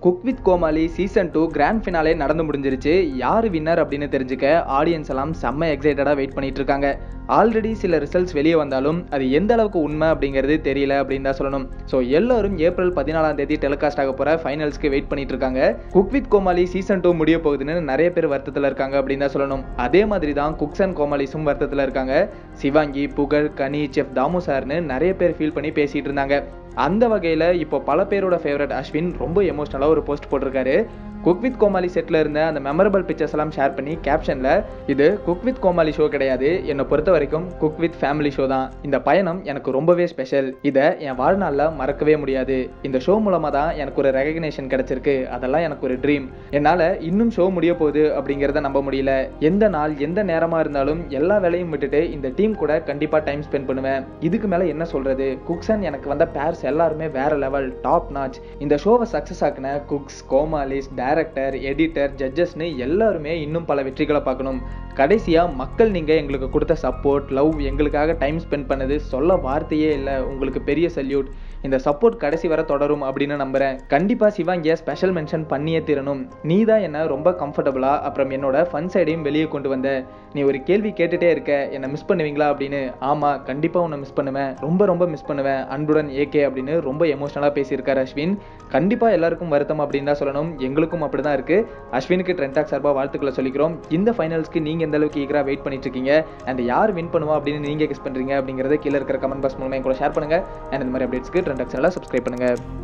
cook with Comali season two grand finale நடந்து முடிஞ்சிருச்சு யார் வின்னர் அப்படின்னு தெரிஞ்சுக்க ஆடியன்ஸ் எல்லாம் செம்ம எக்ஸைட்டடாக வெயிட் பண்ணிட்டு இருக்காங்க ஆல்ரெடி சில ரிசல்ட்ஸ் வெளியே வந்தாலும் அது எந்த அளவுக்கு உண்மை அப்படிங்கிறது தெரியல அப்படின்னு தான் சொல்லணும் ஸோ எல்லாரும் ஏப்ரல் பதினாலாம் தேதி டெலிகாஸ்ட் ஆக போகிற ஃபைனல்ஸ்க்கு வெயிட் பண்ணிட்டு இருக்காங்க Cook with Comali season two முடிய போகுதுன்னு நிறைய பேர் வருத்தத்தில் இருக்காங்க அப்படின்னு தான் சொல்லணும் அதே மாதிரி தான் குக்ஸ் அண்ட் கோமாளிஸும் வருத்தத்தில் இருக்காங்க சிவாங்கி புகழ் கனி செஃப் தாமு சார்னு நிறைய பேர் ஃபீல் பண்ணி பேசிட்டு இருந்தாங்க அந்த வகையில் இப்போ பல பேரோட ஃபேவரட் அஸ்வின் ரொம்ப எமோஷ்னலாக ஒரு போஸ்ட் போட்டிருக்காரு குக் வித் கோமாளி செட்டில் இருந்த அந்த மெமரபிள் பிக்சர்ஸ் எல்லாம் ஷேர் பண்ணி கேப்ஷனில் இது குக் வித் கோமாளி ஷோ கிடையாது என்னை பொறுத்த வரைக்கும் குக் வித் ஃபேமிலி ஷோ தான் இந்த பயணம் எனக்கு ரொம்பவே ஸ்பெஷல் இதை என் வாழ்நாளில் மறக்கவே முடியாது இந்த ஷோ மூலமாக தான் எனக்கு ஒரு ரெகக்னேஷன் கிடைச்சிருக்கு அதெல்லாம் எனக்கு ஒரு ட்ரீம் என்னால் இன்னும் ஷோ முடிய போகுது அப்படிங்கிறத நம்ப முடியல எந்த நாள் எந்த நேரமாக இருந்தாலும் எல்லா வேலையும் விட்டுட்டு இந்த டீம் கூட கண்டிப்பாக டைம் ஸ்பெண்ட் பண்ணுவேன் இதுக்கு மேலே என்ன சொல்கிறது குக்ஸன் எனக்கு வந்த பேர்ஸ் எல்லாருமே வேற லெவல் டாப் நாச் இந்த ஷோவை சக்ஸஸ் ஆக்கின குக்ஸ் கோமாலிஸ் டைரக்டர் எடிட்டர் ஜட்ஜஸ்னு எல்லாருமே இன்னும் பல வெற்றிகளை பார்க்கணும் கடைசியாக மக்கள் நீங்கள் எங்களுக்கு கொடுத்த சப்போர்ட் லவ் எங்களுக்காக டைம் ஸ்பெண்ட் பண்ணது சொல்ல வார்த்தையே இல்லை உங்களுக்கு பெரிய சல்யூட் இந்த சப்போர்ட் கடைசி வரை தொடரும் அப்படின்னு நம்புறேன் கண்டிப்பாக சிவாங்கியை ஸ்பெஷல் மென்ஷன் பண்ணியே தீரணும் நீ தான் என்ன ரொம்ப கம்ஃபர்டபுளாக அப்புறம் என்னோட ஃபன் சைடையும் வெளியே கொண்டு வந்த நீ ஒரு கேள்வி கேட்டுட்டே இருக்க என்னை மிஸ் பண்ணுவீங்களா அப்படின்னு ஆமாம் கண்டிப்பாக உன்னை மிஸ் பண்ணுவேன் ரொம்ப ரொம்ப மிஸ் பண்ணுவேன் அன்புடன் ஏகே அப்படின்னு ரொம்ப எமோஷனலாக பேசியிருக்காரு அஸ்வின் கண்டிப்பாக எல்லாருக்கும் வருத்தம் அப்படின்னு தான் சொல்லணும் எங்களுக்கும் அப்படி தான் இருக்குது அஸ்வினுக்கு ட்ரெண்டாக் சார்பாக வாழ்த்துக்களை சொல்லிக்கிறோம் இந்த ஃபைனல்ஸ்க்கு நீங்கள் எந்த அளவுக்கு ஈகராக வெயிட் பண்ணிட்டு இருக்கீங்க அண்ட் யார் வின் பண்ணுவா அப்படின்னு நீங்கள் கெஸ் பண்ணுறீங்க அப்படிங்கிறத கீழே இருக்கிற கமெண்ட் பாக்ஸ் மூலமாக என் கூட ஷேர் பண்ணுங்கள் அண்ட் இந்த மாதிரி அப்டேட்ஸ்க்கு ட்ரெண்டாக் சேனலை சப்ஸ்கிரைப் பண்ணுங்கள்